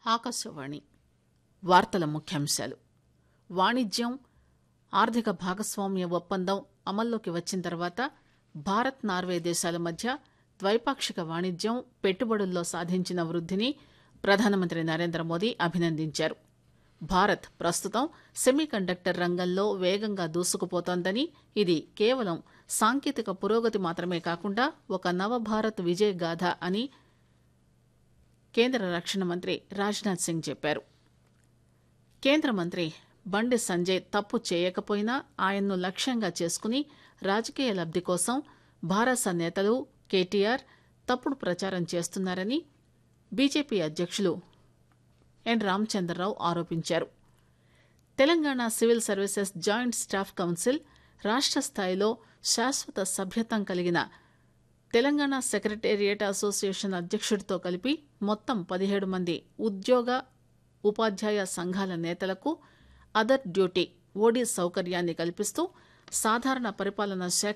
ఆకాశవాణి వార్తల ముఖ్యాంశాలు వాణిజ్యం ఆర్థిక భాగస్వామ్య ఒప్పందం అమల్లోకి వచ్చిన తర్వాత భారత్ నార్వే దేశాల మధ్య ద్వైపాక్షిక వాణిజ్యం పెట్టుబడుల్లో సాధించిన వృద్దిని ప్రధానమంత్రి నరేంద్ర మోదీ అభినందించారు భారత్ ప్రస్తుతం సెమీ కండక్టర్ రంగంలో వేగంగా దూసుకుపోతోందని ఇది కేవలం సాంకేతిక పురోగతి మాత్రమే కాకుండా ఒక నవభారత్ విజయ గాథ అని కేంద్ర రక్షణ మంత్రి రాజ్నాథ్ సింగ్ చెప్పారు కేంద్ర మంత్రి బండి సంజయ్ తప్పు చేయకపోయినా ఆయన్ను లక్ష్యంగా చేసుకుని రాజకీయ లబ్ది కోసం భారస నేతలు కేటీఆర్ తప్పుడు ప్రచారం చేస్తున్నారని బీజేపీ అధ్యక్షులు ఎన్ రామచంద్రరావు ఆరోపించారు Telangana civil services joint staff council రాష్ట్ర స్థాయిలో శాశ్వత సభ్యత్వం కలిగిన తెలంగాణ సెక్రటేరియట్ అసోసియేషన్ అధ్యక్షుడితో కలిపి మొత్తం పదిహేడు మంది ఉద్యోగ ఉపాధ్యాయ సంఘాల నేతలకు అదర్ డ్యూటీ ఓడీ సౌకర్యాన్ని కల్పిస్తూ సాధారణ పరిపాలనా శాఖ